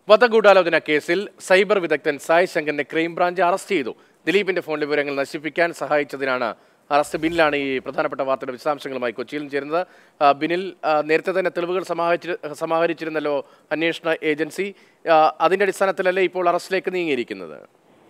വധഗൂഢാലോചന കേസിൽ സൈബർ വിദഗ്ധൻ Sai ശങ്കറിനെ crime branch arrest ചെയ്തു ദിലീപിന്റെ ഫോൺ വിവരങ്ങൾ നശിപ്പിക്കാൻ സഹായിച്ചതിനാണ് അറസ്റ്റ് ബിനിലാണ് ഈ പ്രധാനപ്പെട്ട വാർത്തയുടെ വിശദാംശങ്ങളുമായി കൊച്ചിയിൽ ചേരുന്നത് ആ, ബിനിൽ ആ, നേരത്തെ തന്നെ തെളിവുകൾ സമാഹരിച്ചി സമാഹരിച്ചിരുന്നല്ലോ അന്വേഷണ ഏജൻസി ആ, അതിന്റെ അടിസ്ഥാനത്തിലല്ലേ ഇപ്പോൾ അറസ്റ്റിലേക്ക് നീങ്ങിയിരിക്കുന്നത്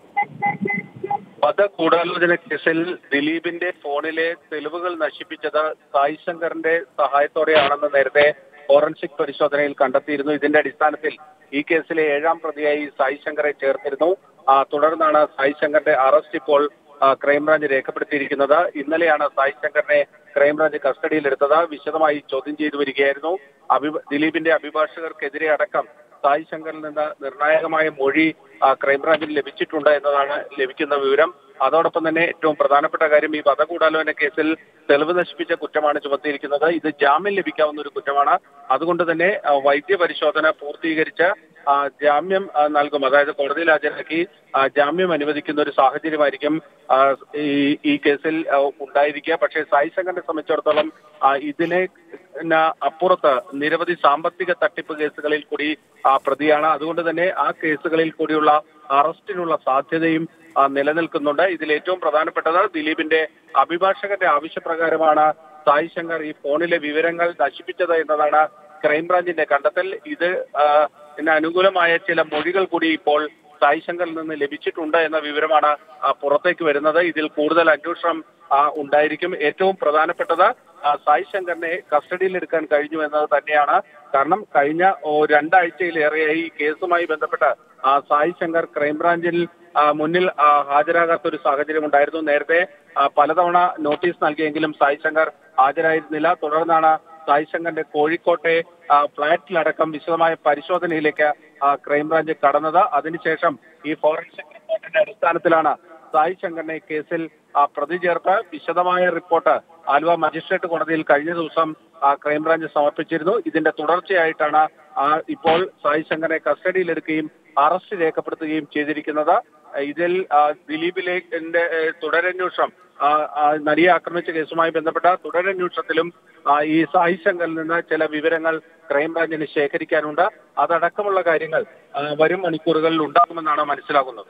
വധ ഗൂഢാലോചന കേസിൽ ദിലീപിന്റെ ഫോണിലെ തെളിവുകൾ നശിപ്പിച്ചത് സായി ശങ്കറിന്റെ സഹായത്തോടെയാണെന്ന് നേരത്തെ ഫോറൻസിക് പരിശോധനയിൽ കണ്ടെത്തിയിരുന്നു ഇതിന്റെ അടിസ്ഥാനത്തിൽ ഈ കേസിലെ ഏഴാം പ്രതിയായി സായി ശങ്കറെ ചേർത്തിരുന്നു ആ, തുടർന്നാണ് സായി ശങ്കറിന്റെ അറസ്റ്റ് ഇപ്പോൾ ആ, ക്രൈംബ്രാഞ്ച് രേഖപ്പെടുത്തിയിരിക്കുന്നത് ഇന്നലെയാണ് സായി ശങ്കറിനെ ക്രൈംബ്രാഞ്ച് കസ്റ്റഡിയിലെടുത്തത് വിശദമായി ചോദ്യം ചെയ്തു വരികയായിരുന്നു അഭി- ദിലീപിന്റെ അഭിഭാഷകർക്കെതിരെ അടക്കം സായി ശങ്കറിൽ നിന്ന് നിർണായകമായ മൊഴി ആ, ക്രൈംബ്രാഞ്ചിന് ലഭിച്ചിട്ടുണ്ട് എന്നതാണ് ലഭിക്കുന്ന വിവരം അതോടൊപ്പം തന്നെ ഏറ്റവും പ്രധാനപ്പെട്ട കാര്യം ഈ വധഗൂഢാലോചന കേസിൽ തെളിവ് നശിപ്പിച്ച കുറ്റമാണ് ചുമത്തിയിരിക്കുന്നത് ഇത് ജാമ്യം ലഭിക്കാവുന്ന ഒരു കുറ്റമാണ് അതുകൊണ്ട് തന്നെ ആ, വൈദ്യ പരിശോധന പൂർത്തീകരിച്ച് ആ, ജാമ്യം ആ, നൽകും അതായത് കോടതിയിൽ ഹാജരാക്കി ആ, ജാമ്യം അനുവദിക്കുന്ന ഒരു സാഹചര്യമായിരിക്കും ആ, ഈ ഈ കേസിൽ ആ, ഉണ്ടായിരിക്കുക പക്ഷേ സായി ശങ്കറിനെ സംബന്ധിച്ചിടത്തോളം ആ, ഇതിനെ ന അപ്പുറത്ത് നിരവധി സാമ്പത്തിക തട്ടിപ്പ് കേസുകളിൽ കൂടി ആ, പ്രതിയാണ് അതുകൊണ്ട് തന്നെ ആ കേസുകളിൽ കൂടിയുള്ള അറസ്റ്റിനുള്ള സാധ്യതയും ആ, നിലനിൽക്കുന്നുണ്ട് ഇതിൽ ഏറ്റവും പ്രധാനപ്പെട്ടത് ദിലീപിന്റെ അഭിഭാഷകന്റെ ആവശ്യപ്രകാരമാണ് സായി ശങ്കർ ഈ ഫോണിലെ വിവരങ്ങൾ നശിപ്പിച്ചത് എന്നതാണ് ക്രൈംബ്രാഞ്ചിന്റെ കണ്ടെത്തൽ ഇത് ആ, ഇതിന് അനുകൂലമായ ചില മൊഴികൾ കൂടി ഇപ്പോൾ സായി ശങ്കറിൽ നിന്ന് ലഭിച്ചിട്ടുണ്ട് എന്ന വിവരമാണ് ആ, പുറത്തേക്ക് വരുന്നത് ഇതിൽ കൂടുതൽ അന്വേഷണം ആ, ഉണ്ടായിരിക്കും ഏറ്റവും പ്രധാനപ്പെട്ടത് ആ, സായി ശങ്കറിനെ കസ്റ്റഡിയിൽ എടുക്കാൻ കഴിഞ്ഞു എന്നത് തന്നെയാണ് കാരണം കഴിഞ്ഞ ഓ, രണ്ടാഴ്ചയിലേറെയായി ഈ കേസുമായി ബന്ധപ്പെട്ട് ആ, സായി ശങ്കർ ക്രൈംബ്രാഞ്ചിൽ ആ, മുന്നിൽ ആ, ഹാജരാകാത്ത ഒരു സാഹചര്യം ഉണ്ടായിരുന്നു നേരത്തെ ആ, പലതവണ നോട്ടീസ് നൽകിയെങ്കിലും സായി ശങ്കർ ഹാജരായിരുന്നില്ല തുടർന്നാണ് സായി ശങ്കറിന്റെ കോഴിക്കോട്ടെ ആ, ഫ്ളാറ്റിലടക്കം വിശദമായ പരിശോധനയിലേക്ക് ആ, ക്രൈംബ്രാഞ്ച് കടന്നത് അതിനുശേഷം ഈ ഫോറൻസിക് റിപ്പോർട്ടിന്റെ അടിസ്ഥാനത്തിലാണ് സായി ശങ്കറിനെ കേസിൽ ആ, പ്രതി ചേർത്ത് വിശദമായ റിപ്പോർട്ട് ആലുവ മജിസ്ട്രേറ്റ് കോടതിയിൽ കഴിഞ്ഞ ദിവസം ആ, ക്രൈംബ്രാഞ്ച് സമർപ്പിച്ചിരുന്നു ഇതിന്റെ തുടർച്ചയായിട്ടാണ് ആ, ഇപ്പോൾ സായി ശങ്കറിനെ കസ്റ്റഡിയിലെടുക്കുകയും അറസ്റ്റ് രേഖപ്പെടുത്തുകയും ചെയ്തിരിക്കുന്നത് ഇതിൽ ആ, ദിലീപിലെ തുടരന്വേഷണം ആ, ആ, നടിയെ ആക്രമിച്ച കേസുമായി ബന്ധപ്പെട്ട തുടരന്വേഷണത്തിലും ആ, ഈ സായി ശങ്കറിൽ നിന്ന് ചില വിവരങ്ങൾ ക്രൈംബ്രാഞ്ചിന് ശേഖരിക്കാനുണ്ട് അതടക്കമുള്ള കാര്യങ്ങൾ ആ, വരും മണിക്കൂറുകളിൽ ഉണ്ടാകുമെന്നാണ് മനസ്സിലാകുന്നത്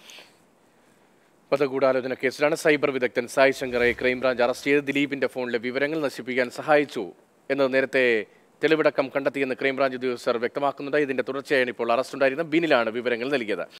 വധഗൂഢാലോചന കേസിലാണ് സൈബർ വിദഗ്ധൻ സായ് ശങ്കറെ ക്രൈംബ്രാഞ്ച് അറസ്റ്റ് ചെയ്ത് ദിലീപിന്റെ ഫോണിലെ വിവരങ്ങൾ നശിപ്പിക്കാൻ സഹായിച്ചു എന്നത് നേരത്തെ തെളിവടക്കം കണ്ടെത്തിയെന്ന് ക്രൈംബ്രാഞ്ച് ഉദ്യോഗസ്ഥർ വ്യക്തമാക്കുന്നുണ്ട് ഇതിന്റെ തുടർച്ചയായാണ് ഇപ്പോൾ അറസ്റ്റ് ഉണ്ടായിരുന്ന ബിനിലാണ് വിവരങ്ങൾ നൽകിയത്